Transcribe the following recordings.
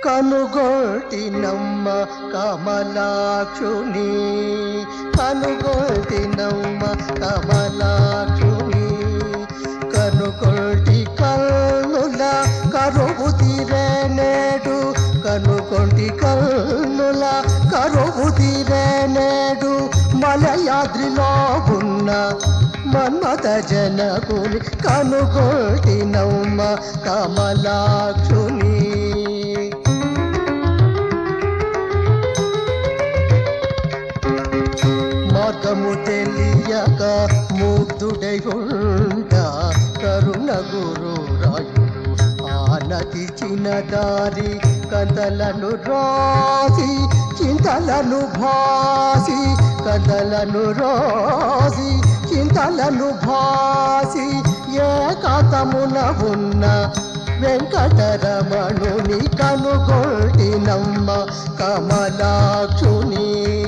కనుగొల్టినమ్మ కమలాక్షుని కనుగొల్టినమ్మ కమలాక్షుని కనుగొల్టి కన్నుల కరువు తీరే నేడు కనుగొల్టి కన్నుల కరువు తీరే నేడు మలయాద్రిలో ఉన్న మన్మత జనకుని కనుగొల్టి నమ్మ కమలాక్షుని మార్గము తెలియక ముగ్ధుడై ఉండ కరుణ గురు రాయుడు ఆనతి చిన్న దారి కథలను రాసి చింతలను భాసి కథలను రాసి చింతలను భాసి ఏకాతమున ఉన్న వెంకటరమణుని కనుగొల్టినమ్మ కమలాక్షుని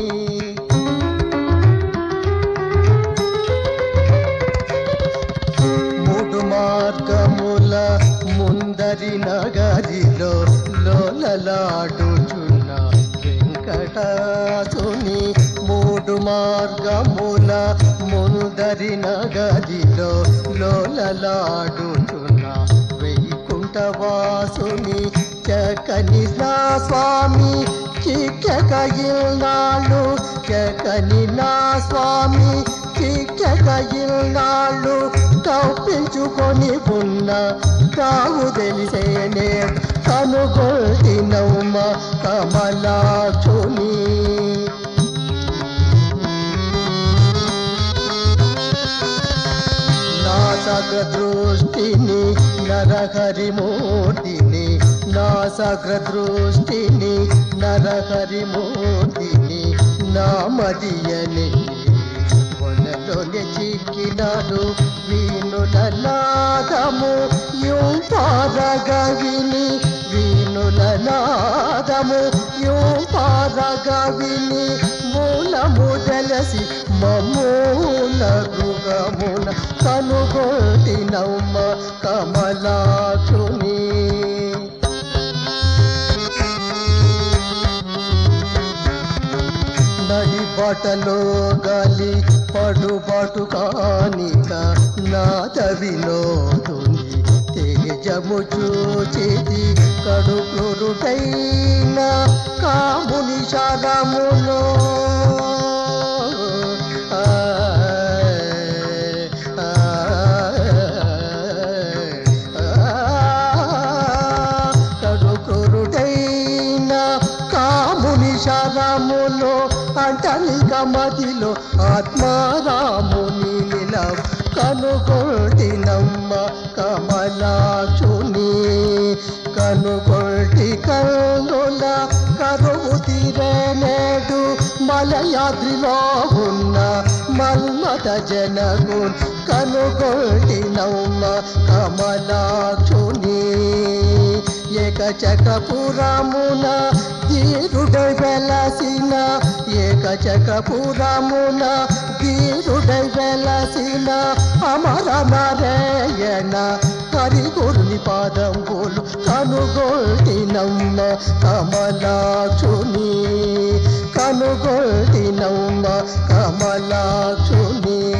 మూడు మార్గముల ముందరి నగరిలో లోలలాడుచున్న వెంకటాసుని మూడు మార్గముల ముందరి నగరిలో లోలలాడుచున్న వైకుంఠవాసుని చకని నా స్వామి చిక్కకయిల్నాళ్ళు చకని నా స్వామి చిక్కకయిల్నాళ్ళు తప్పించుకొని ఉన్న తావు తెలిసేనే కనుగొల్టి నవ్మ కమలాక్షుని నా సగ దృష్టిని నరహరి మూర్తిని నా సగ దృష్టిని నరహరి మూర్తిని నా మదియని వనలోనే చిక్కినారు వీణుల నాదము యూం పారగా విని వీణుల నాదము యూం పారగా విని మూలము తెలిసి మమూల గృహమున కనుగొల్టి నమ్మ కమలాక్షుని నడి బటలో గాలి పడుబాటు కానిక నాద వినోదుని తేజము చూచిది కడుపురుటైన కాముని శరములో ఆ, ఆ, కడుకురుడైన కాముని శరములో అంటలిక మదిలో ఆత్మారాముని నిలవ కనుగొల్టి నమ్మ కమలాక్షుని కనుగొల్టి కన్నుల కరువు తీరనేడు మలయాద్రిలో ఉన్న మల్మత జనగు కనుగొల్టి నమ్మ కమలాక్షుని ఏకచకపురమున ధీరుడై వెలసిన ఏకచకపురమున ధీరుడై వెలసిన అమర నారాయణ హరి గురుని పాదంబులు కనుగొల్టి నమ్మ కమలాక్షుని కనుగొల్టి నమ్మ కమలాక్షుని